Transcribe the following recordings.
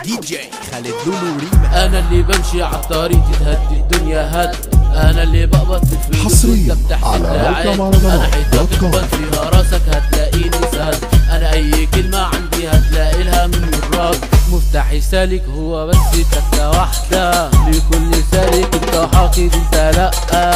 دي جي خالد لولو ريما انا اللي بمشي على الطريق تهدي الدنيا هد انا اللي بقبض في الفلوس حصرياً وانت بتحت على الدراعات. موقع مهرجانات انا حيطة دوت كوم. تخبط فيها راسك هتلاقيني سهل انا اي كلمة عندي هتلاقي لها من الراس مفتاحي سالك هو بس تكة واحدة لكل سالك انت حاقد انت لأ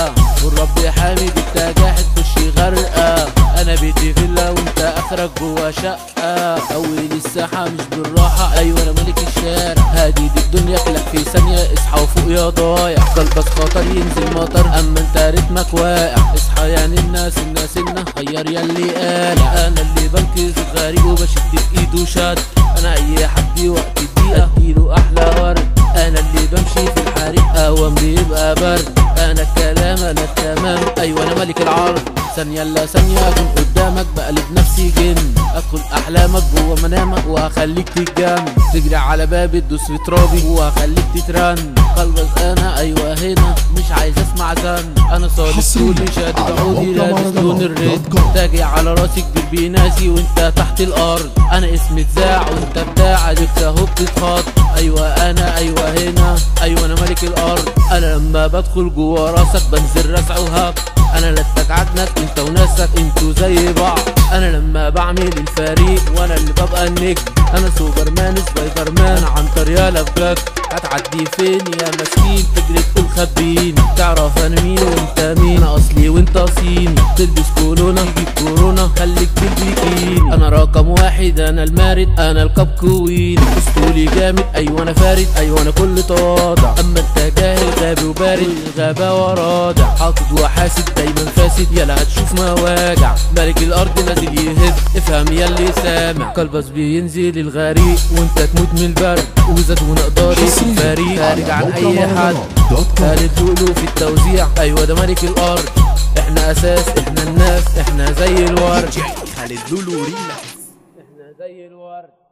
والرب حامد انت جاحد خش غرقة انا بيتي فيلا وانت اخرك جوا شقة اول الساحة مش بالراحة ايوه انا ملك الشارع هديد الدنيا كلك في ثانية اصحى وفوق يا ضايع قلبك خطر ينزل مطر اما انت رتمك واقع اصحى يعني الناس الناس النا غير ياللي قالع انا اللي بنقذ الغريب وبشد في ايده شد انا اي حد وقت الدقيقة اديله احلى ورد انا اللي بمشي في الحريق اوام بيبقى برد انا الكلام انا التمام ايوه انا ملك العرض ثانية لا ثانية اكون قدامك بقلب نفسي جن ادخل احلامك جوه منامك وهخليك تتجن تجري على بابي تدوس في ترابي وهخليك تترن قلبك انا ايوه هنا مش عايز اسمع زن انا صادق حصرياً كل شادد على عودي موقع لابس مهرجانات لون الريد دوت كوم. تاجي على راسي كبير بيناسي وانت تحت الارض انا اسمي اتذاع وانت بتاع اديك اهو بتتخض ايوه انا ايوه هنا ايوه انا ملك الارض انا لما بدخل جوا راسك بنزل رزع وهب انا لا اتجعدنك انت وناسك انتوا زي بعض انا لما بعمل الفريق وانا اللي ببقى النجم انا سوبرمان سبايدر مان عنتر يالا بجد هتعدي فين يا مسكين تجري تقول خبيني تعرف انا مين وانت مين انا اصلي وانت صيني تلبس كورونا تجيب كورونا خليك بالبيكين انا رقم واحد انا المارد انا الكاب كوين اسطولي جامد ايوه انا فارد ايوه انا كل تواضع اما انت جاهل غبي وبارد غابة ورادع حاطط وحاسد دايما فاسد يلا هتشوف مواجع ملك الارض نازل يهد افهم ياللي سامع كلبس بينزل الغريق وانت تموت من البرد وزاد ونقدر حصرياً فريق خارج عن على اي موقع حد مهرجانات دوت كوم. خالد لولو في التوزيع ايوه ده ملك الارض احنا اساس احنا الناس احنا زي الورد دي جي خالد لولو ريما احنا زي الورد